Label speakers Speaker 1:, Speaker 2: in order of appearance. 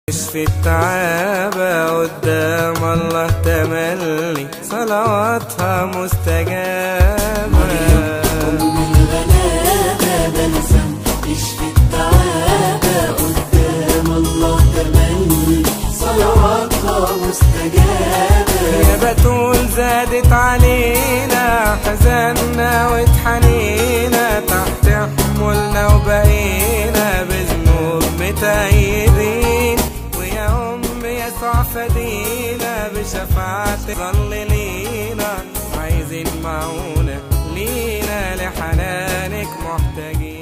Speaker 1: في التعابة قدام الله تملي صلواتها مستجابة
Speaker 2: أم الغلابة بلسم تشفي التعابة قدام الله تملي صلواتها مستجابة
Speaker 1: يا بتول زادت علينا حزننا واتحنينا تحت حمولنا وبقينا بذنوب متأيدين ويا أم يسوع فدينا بشفاعتك ظل لينا عايزين معونة لينا لحنانك محتاجين